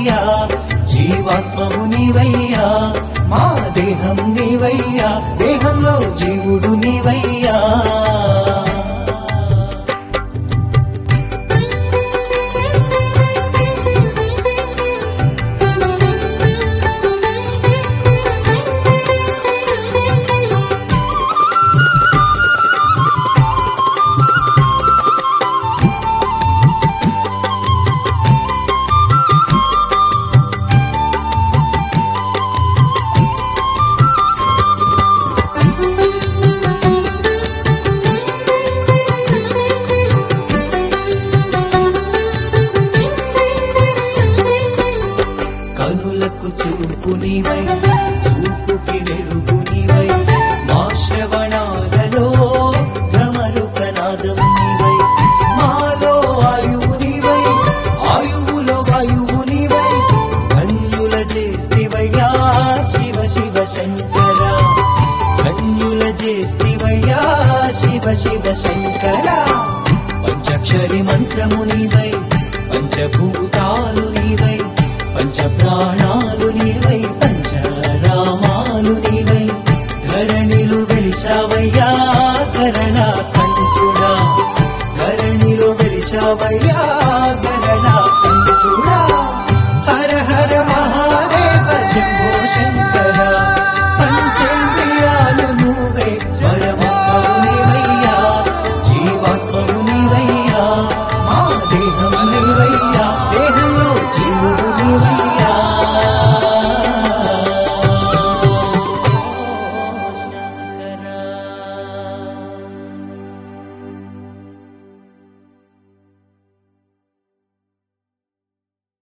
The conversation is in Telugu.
నీవయ్యా జీవాత్మము నీవయ్యా మా దేహం నీవయ్యా దేహంలో జీవుడు నీవయ్యా కనులకు చూపు నీవై చూపుకి వెలుగు నీవై మా శ్రవణాలలో భ్రమరు కనాదం నీవై మాలో ఆయువు నీవై ఆయువులో వాయువు నీవై ధన్యుల చేస్తివయ్యా శివ శివ శంకర ధన్యుల చేస్తివయ్యా శివ శివ శంకర పంచక్షరి మంత్రము నీవై పంచభూతాలు నీవై పంచ ప్రాణా